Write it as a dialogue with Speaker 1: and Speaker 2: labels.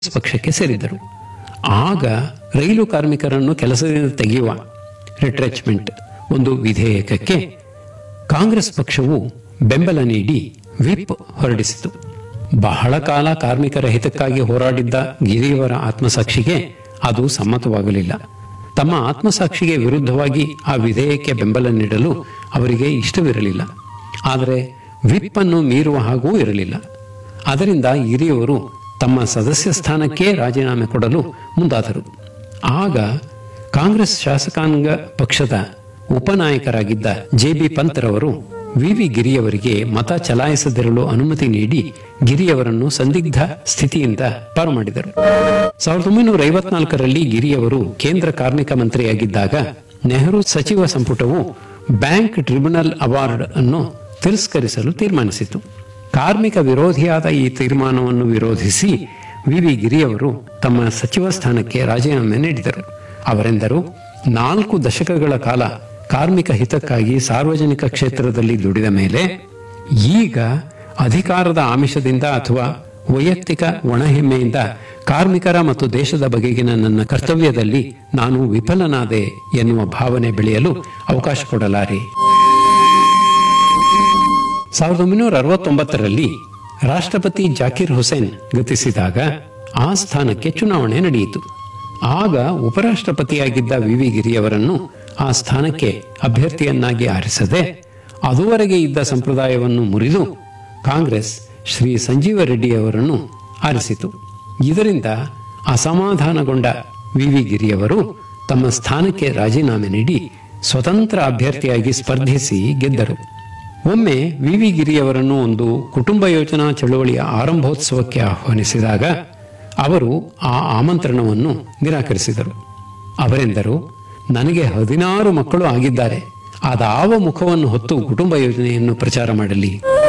Speaker 1: ಪಕ್ಷಕ್ಕೆ ಸೇರಿದ್ದರು ಆಗ ರೈಲು ಕಾರ್ಮಿಕರನ್ನು ಕೆಲಸದಿಂದ ತೆಗೆಯುವ ರಿಟ್ರೆಚ್ಮೆಂಟ್ ಒಂದು ವಿಧೇಯಕಕ್ಕೆ ಕಾಂಗ್ರೆಸ್ ಪಕ್ಷವು ಬೆಂಬಲ ನೀಡಿ ವಿಪ್ ಹೊರಡಿಸಿತು ಬಹಳ ಕಾಲ ಕಾರ್ಮಿಕರ ಹಿತಕ್ಕಾಗಿ ಹೋರಾಡಿದ್ದ ಗಿರಿಯವರ ಆತ್ಮಸಾಕ್ಷಿಗೆ ಅದು ಸಮ್ಮತವಾಗಲಿಲ್ಲ ತಮ್ಮ ಆತ್ಮಸಾಕ್ಷಿಗೆ ವಿರುದ್ಧವಾಗಿ ಆ ವಿಧೇಯಕ್ಕೆ ಬೆಂಬಲ ನೀಡಲು ಅವರಿಗೆ ಇಷ್ಟವಿರಲಿಲ್ಲ ಆದರೆ ವಿಪ್ ಅನ್ನು ಮೀರುವ ಹಾಗೂ ಇರಲಿಲ್ಲ ಅದರಿಂದ ಹಿರಿಯವರು ತಮ್ಮ ಸದಸ್ಯ ಸ್ಥಾನಕ್ಕೆ ರಾಜೀನಾಮೆ ಕೊಡಲು ಮುಂದಾದರು ಆಗ ಕಾಂಗ್ರೆಸ್ ಶಾಸಕಾಂಗ ಪಕ್ಷದ ಉಪನಾಯಕರಾಗಿದ್ದ ಜೆ ಬಿ ಪಂತ್ರವರು ವಿವಿ ಗಿರಿಯವರಿಗೆ ಮತ ಚಲಾಯಿಸದಿರಲು ಅನುಮತಿ ನೀಡಿ ಗಿರಿಯವರನ್ನು ಸಂದಿಗ್ಧ ಸ್ಥಿತಿಯಿಂದ ಪಾರು ಮಾಡಿದರು ಸಾವಿರದ ಒಂಬೈನೂರ ಐವತ್ನಾಲ್ಕರಲ್ಲಿ ಗಿರಿಯವರು ಕೇಂದ್ರ ಕಾರ್ಮಿಕ ಮಂತ್ರಿಯಾಗಿದ್ದಾಗ ನೆಹರು ಸಚಿವ ಸಂಪುಟವು ಬ್ಯಾಂಕ್ ಟ್ರಿಬ್ಯುನಲ್ ಅವಾರ್ಡ್ ಅನ್ನು ತಿರಸ್ಕರಿಸಲು ತೀರ್ಮಾನಿಸಿತು ಕಾರ್ಮಿಕ ವಿರೋಧಿಯಾದ ಈ ತೀರ್ಮಾನವನ್ನು ವಿರೋಧಿಸಿ ವಿವಿ ಗಿರಿಯವರು ತಮ್ಮ ಸಚಿವ ಸ್ಥಾನಕ್ಕೆ ರಾಜೀನಾಮೆ ನೀಡಿದರು ಅವರೆಂದರು ನಾಲ್ಕು ದಶಕಗಳ ಕಾಲ ಕಾರ್ಮಿಕ ಹಿತಕ್ಕಾಗಿ ಸಾರ್ವಜನಿಕ ಕ್ಷೇತ್ರದಲ್ಲಿ ದುಡಿದ ಮೇಲೆ ಈಗ ಅಧಿಕಾರದ ಆಮಿಷದಿಂದ ಅಥವಾ ವೈಯಕ್ತಿಕ ಒಣಹೆಮ್ಮೆಯಿಂದ ಕಾರ್ಮಿಕರ ಮತ್ತು ದೇಶದ ಬಗೆಗಿನ ನನ್ನ ಕರ್ತವ್ಯದಲ್ಲಿ ನಾನು ವಿಫಲನಾದೆ ಎನ್ನುವ ಭಾವನೆ ಬೆಳೆಯಲು ಅವಕಾಶ ಕೊಡಲಾರೆ ಸಾವಿರದ ಒಂಬೈನೂರ ಅರವತ್ತೊಂಬತ್ತರಲ್ಲಿ ರಾಷ್ಟ್ರಪತಿ ಜಾಕಿರ್ ಹುಸೇನ್ ಗತಿಸಿದಾಗ ಆ ಸ್ಥಾನಕ್ಕೆ ಚುನಾವಣೆ ನಡೆಯಿತು ಆಗ ಉಪರಾಷ್ಟ್ರಪತಿಯಾಗಿದ್ದ ವಿವಿ ಗಿರಿಯವರನ್ನು ಆ ಸ್ಥಾನಕ್ಕೆ ಅಭ್ಯರ್ಥಿಯನ್ನಾಗಿ ಆರಿಸದೆ ಅದುವರೆಗೆ ಇದ್ದ ಸಂಪ್ರದಾಯವನ್ನು ಮುರಿದು ಕಾಂಗ್ರೆಸ್ ಶ್ರೀ ಸಂಜೀವ ರೆಡ್ಡಿಯವರನ್ನು ಆರಿಸಿತು ಇದರಿಂದ ಅಸಮಾಧಾನಗೊಂಡ ವಿವಿ ಗಿರಿಯವರು ತಮ್ಮ ಸ್ಥಾನಕ್ಕೆ ರಾಜೀನಾಮೆ ನೀಡಿ ಸ್ವತಂತ್ರ ಅಭ್ಯರ್ಥಿಯಾಗಿ ಸ್ಪರ್ಧಿಸಿ ಗೆದ್ದರು ಒಮ್ಮೆ ವಿವಿ ಗಿರಿಯವರನ್ನು ಒಂದು ಕುಟುಂಬ ಯೋಜನಾ ಚಳವಳಿಯ ಆರಂಭೋತ್ಸವಕ್ಕೆ ಆಹ್ವಾನಿಸಿದಾಗ ಅವರು ಆ ಆಮಂತ್ರಣವನ್ನು ನಿರಾಕರಿಸಿದರು ಅವರೆಂದರು ನನಗೆ ಹದಿನಾರು ಮಕ್ಕಳು ಆಗಿದ್ದಾರೆ ಅದಾವ ಮುಖವನ್ನು ಹೊತ್ತು ಕುಟುಂಬ ಯೋಜನೆಯನ್ನು ಪ್ರಚಾರ ಮಾಡಲಿ